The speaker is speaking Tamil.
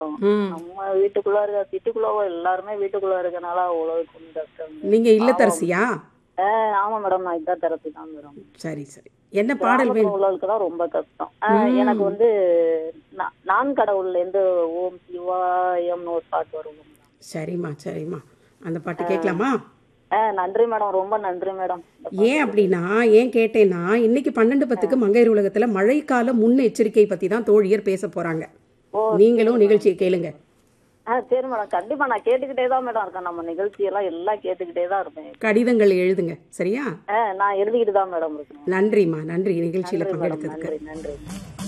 ம் நம்ம வீட்டுக்குள்ள இருக்க சிட்டிக்குள்ள எல்லாருமே வீட்டுக்குள்ள இருக்கனால அவ்வளவு கொஞ்சம் கஷ்டம் நீங்க இல்லத்தரசியா ஆஹ் ஆமா மேடம் நான் இதான் தெரப்பி தான் மேடம் சரி சரி என்ன பாடல் கிராமத்துல வேணும் உள்ளவங்களுக்கு தான் ரொம்ப கஷ்டம் ஆஹ் எனக்கு வந்து நா- நான் கடவுள்ல இருந்து ஓம் சிவாயம்னு ஒரு பாட்டு வரும் madam. சரிம்மா சரிம்மா அந்த பாட்டு கேட்கலாமா ஆஹ் நன்றி மேடம் ரொம்ப நன்றி மேடம் ஏன் அப்படின்னா ஏன் கேட்டேன்னா இன்னைக்கு பன்னெண்டு பத்துக்கு மங்கையர் உலகத்துல மழைக்கால முன்னெச்சரிக்கை பத்தி தான் தோழியர் பேச போறாங்க ஓ நீங்களும் நிகழ்ச்சியை கேளுங்க ஆ சரி மேடம் கண்டிப்பா நான் கேட்டுக்கிட்டே தான் மேடம் இருக்கேன் நம்ம நிகழ்ச்சி எல்லாம் எல்லாம் கேட்டுக்கிட்டே தான் இருப்பேன் கடிதங்கள் எழுதுங்க சரியா ஆ நான் எழுதிக்கிட்டு தான் மேடம் இருக்கேன் நன்றிம்மா நன்றி நிகழ்ச்சியில நன்றி மேடம் பங்கெடுத்ததுக்கு நன்றி நன்றி